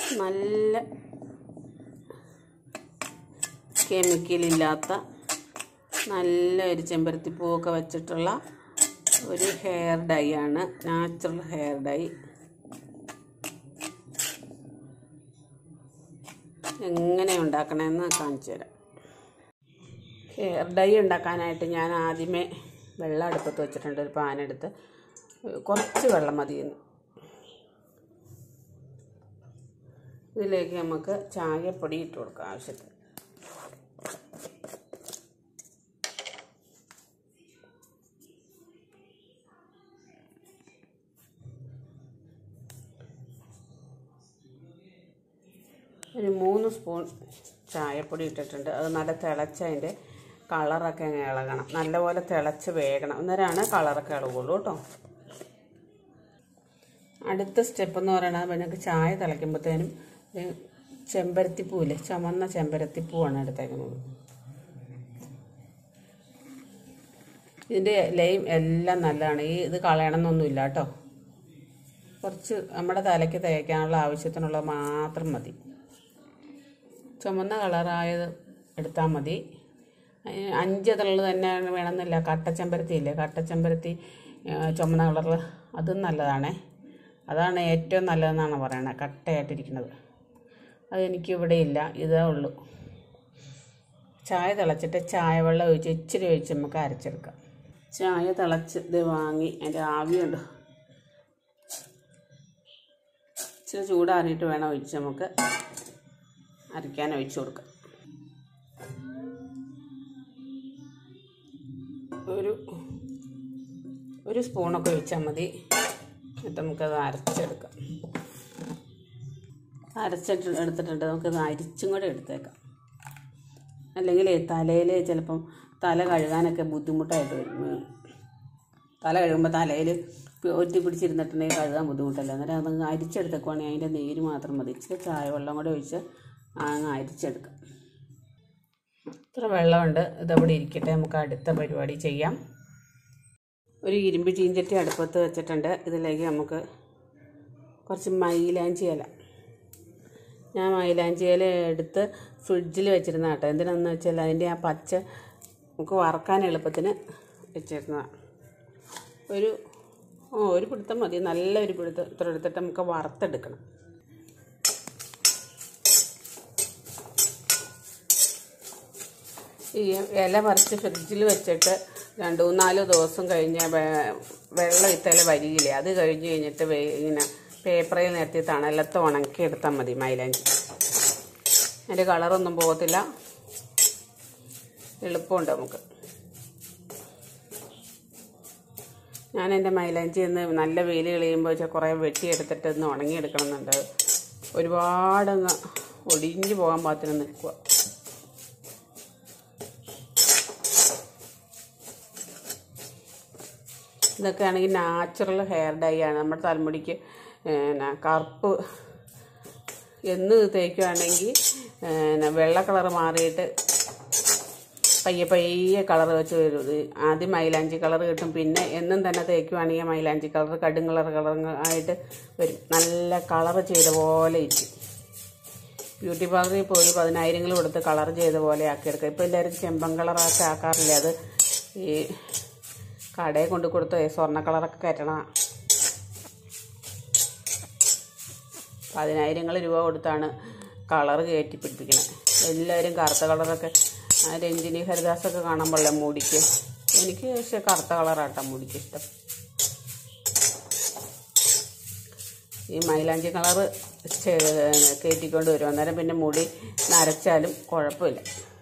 നല്ല കെമിക്കലില്ലാത്ത നല്ല ഒരു ചെമ്പരത്തിപ്പൂവൊക്കെ വെച്ചിട്ടുള്ള ഒരു ഹെയർ ഡൈ ആണ് നാച്ചുറൽ ഹെയർ ഡൈ എങ്ങനെ ഉണ്ടാക്കണമെന്ന് കാണിച്ചു തരാം ഹെയർ ഡൈ ഉണ്ടാക്കാനായിട്ട് ഞാൻ ആദ്യമേ വെള്ളം അടുപ്പത്ത് വെച്ചിട്ടുണ്ട് ഒരു പാനെടുത്ത് കുറച്ച് വെള്ളം മതിയെന്ന് ഇതിലേക്ക് നമുക്ക് ചായപ്പൊടി ഇട്ട് കൊടുക്കാം ആവശ്യത്തിന് ഒരു മൂന്ന് സ്പൂൺ ചായപ്പൊടി ഇട്ടിട്ടുണ്ട് അത് നല്ല തിളച്ച് അതിൻ്റെ കളറൊക്കെ അങ്ങ് ഇളകണം നല്ലപോലെ തിളച്ച് വേകണം അന്നേരമാണ് കളറൊക്കെ ഇളകുള്ളൂ കേട്ടോ അടുത്ത സ്റ്റെപ്പ് എന്ന് പറയുന്നത് നമുക്ക് ചായ തിളയ്ക്കുമ്പോഴത്തേനും ചെമ്പരത്തിപ്പൂല്ലേ ചുമന്ന ചെമ്പരത്തിപ്പൂവാണ് എടുത്തേക്കുന്നത് ഇതിൻ്റെ ലൈം എല്ലാം നല്ലതാണ് ഈ ഇത് കളയണമെന്നൊന്നുമില്ല കേട്ടോ കുറച്ച് നമ്മുടെ തലയ്ക്ക് തേക്കാനുള്ള ആവശ്യത്തിനുള്ള മാത്രം മതി ചുമന്ന കളറായത് എടുത്താൽ മതി അതിന് അഞ്ച് ഇതളുകൾ തന്നെ വേണമെന്നില്ല കട്ടച്ചെമ്പരത്തി ഇല്ലേ കട്ടച്ചെമ്പരത്തി ആ, ചുമന്ന കളറിൽ അതും നല്ലതാണേ അതാണ് ഏറ്റവും നല്ലതെന്നാണ് പറയണത് കട്ടയായിട്ടിരിക്കുന്നത് അതെനിക്ക് ഇവിടെ ഇല്ല ഇതേ ഉള്ളൂ ചായ തിളച്ചിട്ട് ചായ വെള്ളം ഒഴിച്ച് ഇച്ചിരി ഒഴിച്ച് നമുക്ക് അരച്ചെടുക്കാം ചായ തിളച്ച് ഇത് വാങ്ങി അതിൻ്റെ ആവിയുണ്ട് ഇച്ചിരി ചൂടാറിയിട്ട് വേണം ഒഴിച്ച് നമുക്ക് അരയ്ക്കാൻ ഒഴിച്ച് കൊടുക്കാം ഒരു ഒരു സ്പൂണൊക്കെ ഒഴിച്ചാൽ മതി എന്നിട്ട് നമുക്കത് അരച്ചെടുക്കാം അരച്ചിട്ട് എടുത്തിട്ടുണ്ട് നമുക്കത് അരിച്ചും കൂടെ എടുത്തേക്കാം അല്ലെങ്കിൽ തലയിൽ ചിലപ്പം തല കഴുകാനൊക്കെ ബുദ്ധിമുട്ടായിട്ട് വരും ഉം. തല കഴുകുമ്പോൾ തലയിൽ ഒറ്റി പിടിച്ചിരുന്നിട്ടുണ്ടെങ്കിൽ കഴുകാൻ ബുദ്ധിമുട്ടല്ല അന്നേരം അത് അരിച്ചെടുത്തേക്കുവാണെങ്കിൽ അതിൻ്റെ നീര് മാത്രം മതി ഇച്ചിരി ചായ വെള്ളം കൂടെ ഒഴിച്ച് അങ്ങ് അരിച്ചെടുക്കാം ഇത്ര വെള്ളമുണ്ട് ഇതവിടെ ഇരിക്കട്ടെ നമുക്ക് അടുത്ത പരിപാടി ചെയ്യാം ഒരു ഇരുമ്പ് ചീഞ്ചട്ടി അടുപ്പത്ത് വെച്ചിട്ടുണ്ട് ഇതിലേക്ക് നമുക്ക് കുറച്ച് മൈലാഞ്ചി ഇല ഞാൻ മൈലാഞ്ചി ഇല എടുത്ത് ഫ്രിഡ്ജിൽ വെച്ചിരുന്ന കേട്ടോ എന്തിനാന്ന് വെച്ചാൽ അതിൻ്റെ ആ പച്ച നമുക്ക് വറക്കാൻ എളുപ്പത്തിന് വെച്ചിരുന്നതാണ് ഒരു ഓ ഒരു പിടുത്തം മതി നല്ല ഒരു പിടുത്തം ഇത്ര എടുത്തിട്ട് നമുക്ക് വറുത്തെടുക്കണം ഈ ഇല പറിച്ച് ഫ്രിഡ്ജിൽ വെച്ചിട്ട് രണ്ട് മൂന്നാല് ദിവസം കഴിഞ്ഞ് വെ- വെള്ളം ഇത്തല വരികില്ലേ അത് കഴിഞ്ഞ് കഴിഞ്ഞിട്ട് വേ- ഇങ്ങനെ പേപ്പറിൽ നിർത്തി തണലത്ത് ഉണക്കി എടുത്താൽ മതി മൈലാഞ്ചി അതിൻ്റെ കളറൊന്നും പോകത്തില്ല എളുപ്പമുണ്ട് നമുക്ക് ഞാൻ എൻ്റെ മൈലാഞ്ചി ഒന്ന് നല്ല വെയിൽ കളയുമ്പോൾ വെച്ചാൽ കുറേ വെട്ടിയെടുത്തിട്ട് ഒന്ന് ഉണങ്ങിയെടുക്കണമെന്നുണ്ട് ഒരുപാടങ്ങ് ഒടിഞ്ഞു പോകാൻ പാകത്തിന് നിൽക്കുക ഇതൊക്കെ ആണെങ്കിൽ നാച്ചുറൽ ഹെയർ ഡൈ ആണ് നമ്മുടെ തലമുടിക്ക് പിന്നെ കറുപ്പ് എന്ന് തേക്കുകയാണെങ്കിൽ പിന്നെ വെള്ള കളർ മാറിയിട്ട് പയ്യെ പയ്യെ കളർ വെച്ച് വരും ഇത് ആദ്യം മൈലാഞ്ചി കളർ കിട്ടും പിന്നെ എന്നും തന്നെ തേക്കുവാണെങ്കിൽ മൈലാഞ്ചി കളർ കടും കളർ കളർ ആയിട്ട് വരും നല്ല കളർ ചെയ്ത പോലെ ഇരിക്കും ബ്യൂട്ടി പാർലറിൽ പോയി പതിനായിരങ്ങൾ കൊടുത്ത് കളർ ചെയ്ത പോലെ ആക്കിയെടുക്കുക ഇപ്പോൾ എല്ലാവരും ചെമ്പൻ കളറൊക്കെ ആക്കാറില്ല അത് ഈ കടയിൽ കൊണ്ട് കൊടുത്ത് സ്വർണ്ണ കളറൊക്കെ കയറ്റണ പതിനായിരങ്ങൾ രൂപ കൊടുത്താണ് കളർ കയറ്റി പിടിപ്പിക്കുന്നത് എല്ലാവരും കറുത്ത കളറൊക്കെ ആ രഞ്ജിനി ഹരിദാസൊക്കെ കാണുമ്പോഴല്ലേ മുടിക്ക് എനിക്ക് പക്ഷേ കറുത്ത കളറാട്ടോ മുടിക്ക് ഇഷ്ടം ഈ മൈലാഞ്ചി കളറ് കയറ്റിക്കൊണ്ട് വരും അന്നേരം പിന്നെ മുടി നരച്ചാലും കുഴപ്പമില്ല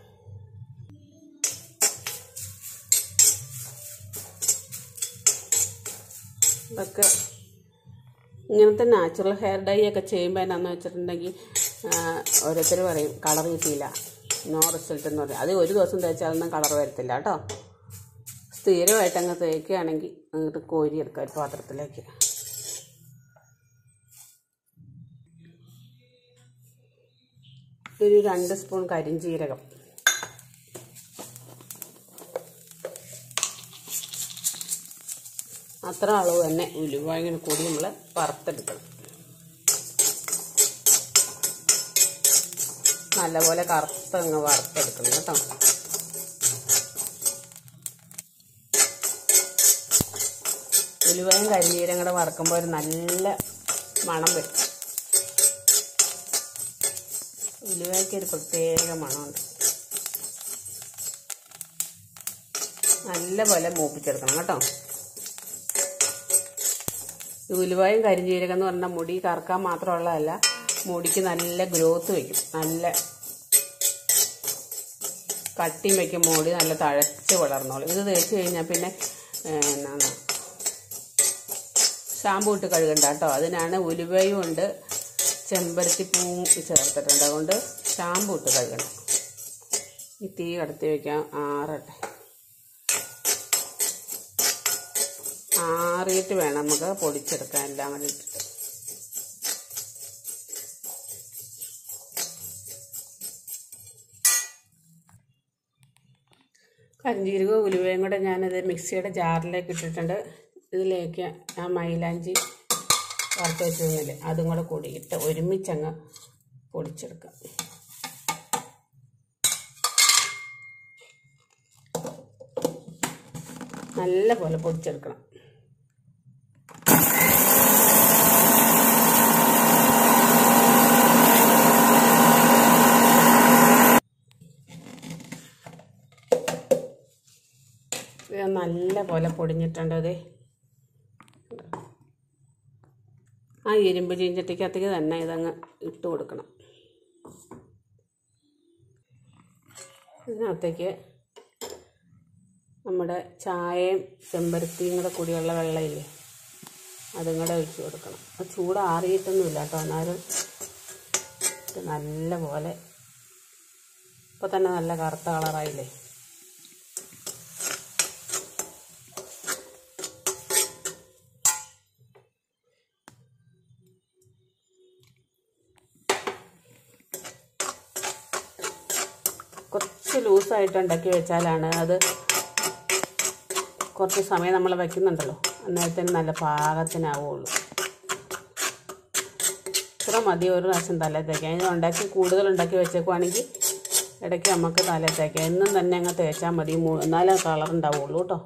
ഇതൊക്കെ ഇങ്ങനത്തെ നാച്ചുറൽ ഹെയർ ഡൈ ഒക്കെ ചെയ്യുമ്പോൾ എന്നാന്ന് വെച്ചിട്ടുണ്ടെങ്കിൽ ഓരോരുത്തർ പറയും കളർ കിട്ടിയില്ല നോ റിസൾട്ട് എന്ന് പറയും അത് ഒരു ദിവസം തേച്ചാലൊന്നും കളർ വരത്തില്ല കേട്ടോ സ്ഥിരമായിട്ട് അങ്ങ് തേക്കുകയാണെങ്കിൽ അങ്ങോട്ട് കോരിയെടുക്കാം ഒരു പാത്രത്തിലേക്ക് ഒരു രണ്ട് സ്പൂൺ കരിഞ്ചീരകം അത്ര അളവ് തന്നെ ഉലുവ ഇങ്ങനെ കൂടി നമ്മൾ വറുത്തെടുക്കണം നല്ലപോലെ കറുത്ത് അങ്ങ് വറുത്തെടുക്കണം കേട്ടോ ഉലുവയും കരിഞ്ഞീരും കൂടെ വറക്കുമ്പോൾ ഒരു നല്ല മണം വരും ഉലുവയ്ക്ക് ഒരു പ്രത്യേക മണമുണ്ട് നല്ലപോലെ മൂപ്പിച്ചെടുക്കണം കേട്ടോ ഈ ഉലുവയും കരിഞ്ജീരകം എന്ന് പറഞ്ഞാൽ മുടി കറക്കാൻ മാത്രമുള്ളതല്ല മുടിക്ക് നല്ല ഗ്രോത്ത് വയ്ക്കും നല്ല കട്ടിയും വയ്ക്കും മുടി നല്ല തഴച്ച് വളർന്നോളും ഇത് തേച്ച് കഴിഞ്ഞാൽ പിന്നെ ഏഹ്, എന്നാണ് ഷാമ്പു ഇട്ട് കഴുകണ്ട കേട്ടോ അതിനാണ് ഉലുവയും ഉണ്ട് ചെമ്പരത്തിപ്പൂവും ചേർത്തിട്ടുണ്ട് അതുകൊണ്ട് ഷാമ്പു ഇട്ട് കഴുകണം ഈ തീ കടത്തി വയ്ക്കാം ആറട്ടെ ആറിയിട്ട് വേണം നമുക്ക് പൊടിച്ചെടുക്കാൻ എല്ലാം കൂടി ഇട്ടിട്ട് കരിഞ്ചീരകവും ഉലുവയും കൂടെ ഞാനത് മിക്സിയുടെ ജാറിലേക്ക് ഇട്ടിട്ടുണ്ട് ഇതിലേക്ക് ആ മൈലാഞ്ചി വറുത്ത് വെച്ചിരുന്നില്ലേ അതും കൂടെ കൂടി ഇട്ട് ഒരുമിച്ചങ്ങ് പൊടിച്ചെടുക്കാം നല്ല പോലെ പൊടിച്ചെടുക്കണം ഇത് നല്ല പോലെ പൊടിഞ്ഞിട്ടുണ്ട് അതെ ആ ഇരുമ്പ് ചീഞ്ചട്ടിക്കകത്തേക്ക് തന്നെ ഇതങ്ങ് ഇട്ട് കൊടുക്കണം ഇതിനകത്തേക്ക് നമ്മുടെ ചായയും ചെമ്പരത്തിയും കൂടെ കൂടിയുള്ള വെള്ളമില്ലേ അതും കൂടെ ഒഴിച്ച് കൊടുക്കണം അത് ചൂടാറിയിട്ടൊന്നുമില്ല കേട്ടോ എന്നാലും ഇത് നല്ല പോലെ ഇപ്പോൾ തന്നെ നല്ല കറുത്ത കളറായില്ലേ കുറച്ച് ലൂസായിട്ട് ഉണ്ടാക്കി വെച്ചാലാണ് അത് കുറച്ച് സമയം നമ്മൾ വയ്ക്കുന്നുണ്ടല്ലോ അന്നേരത്തിന് നല്ല പാകത്തിനാവുള്ളൂ ഇത്ര മതി ഒരു പ്രാവശ്യം തല തേക്കാൻ ഇത് ഉണ്ടാക്കി കൂടുതൽ ഉണ്ടാക്കി വെച്ചേക്കുവാണെങ്കിൽ ഇടയ്ക്ക് നമുക്ക് തല തേക്കാം എന്നും തന്നെ അങ്ങ് തേച്ചാൽ മതി മൂ- എന്നാലേ കളർ ഉണ്ടാവുള്ളൂ കേട്ടോ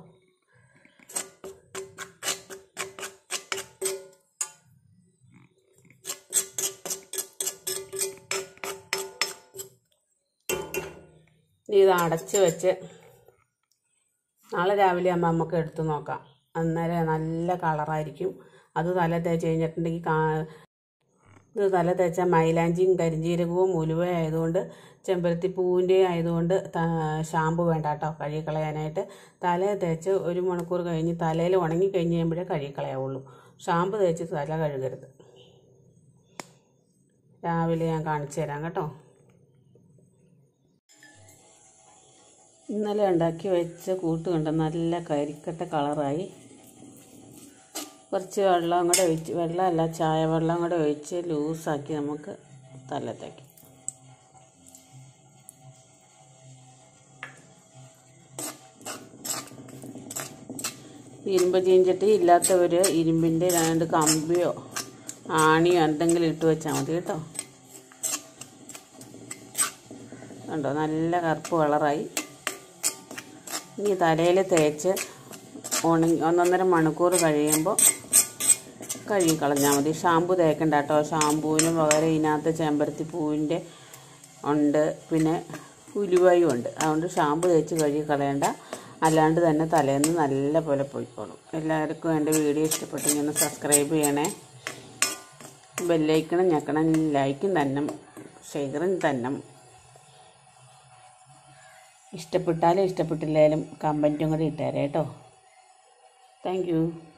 ഇനി ഇത് അടച്ച് വെച്ച് നാളെ രാവിലെ ആകുമ്പോൾ നമുക്ക് എടുത്ത് നോക്കാം അന്നേരം നല്ല കളറായിരിക്കും അത് തല തേച്ച് കഴിഞ്ഞിട്ടുണ്ടെങ്കിൽ കാ ഇത് തല തേച്ച മൈലാഞ്ചിയും കരിഞ്ജീരകവും ഉലുവ ആയതുകൊണ്ട് ചെമ്പരത്തി പൂവിൻ്റെ ആയതുകൊണ്ട് ത- ഷാമ്പു വേണ്ട കേട്ടോ കഴുകി കളയാനായിട്ട് തല തേച്ച് ഒരു മണിക്കൂർ കഴിഞ്ഞ് തലയിൽ ഉണങ്ങി കഴിഞ്ഞ് കഴിയുമ്പോഴേ കഴുകി കളയാവുള്ളൂ ഷാമ്പു തേച്ച് തല കഴുകരുത് രാവിലെ ഞാൻ കാണിച്ചു തരാം കേട്ടോ ഇന്നലെ ഉണ്ടാക്കി വെച്ച കൂട്ട് കണ്ട നല്ല കരിക്കട്ട കളറായി കുറച്ച് വെള്ളം കൂടെ ഒഴിച്ച് വെള്ളമല്ല ചായ വെള്ളം കൂടെ ഒഴിച്ച് ലൂസാക്കി നമുക്ക് തലത്തേക്ക് ഇരുമ്പ് ചീഞ്ചട്ടി ഇല്ലാത്തവർ ഇരുമ്പിൻ്റെ രണ്ട് കമ്പിയോ ആണിയോ എന്തെങ്കിലും ഇട്ട് വെച്ചാൽ മതി കേട്ടോ കണ്ടോ നല്ല കറുപ്പ് കളറായി ഇനി തലയിൽ തേച്ച് ഉണങ്ങി ഒന്നൊന്നര മണിക്കൂർ കഴിയുമ്പോൾ കഴുകി കളഞ്ഞാൽ മതി ഷാമ്പു തേക്കണ്ട കേട്ടോ ഷാമ്പൂവിന് പകരം ഇതിനകത്ത് ചെമ്പരത്തി പൂവിൻ്റെ ഉണ്ട് പിന്നെ ഉലുവയും ഉണ്ട് അതുകൊണ്ട് ഷാമ്പു തേച്ച് കഴുകി കളയണ്ട അല്ലാണ്ട് തന്നെ തലേന്ന് നല്ല പോലെ പോയിക്കോളും എല്ലാവർക്കും എൻ്റെ വീഡിയോ ഇഷ്ടപ്പെട്ടെങ്കിൽ ഒന്ന് സബ്സ്ക്രൈബ് ചെയ്യണേ ബെല്ലൈക്കണം ഞെക്കണം ലൈക്കും തന്നെ ഷെയറും തന്നെ ഇഷ്ടപ്പെട്ടാലും ഇഷ്ടപ്പെട്ടില്ലാലും കമൻറ്റും കൂടി ഇട്ടേരെ കേട്ടോ താങ്ക് യു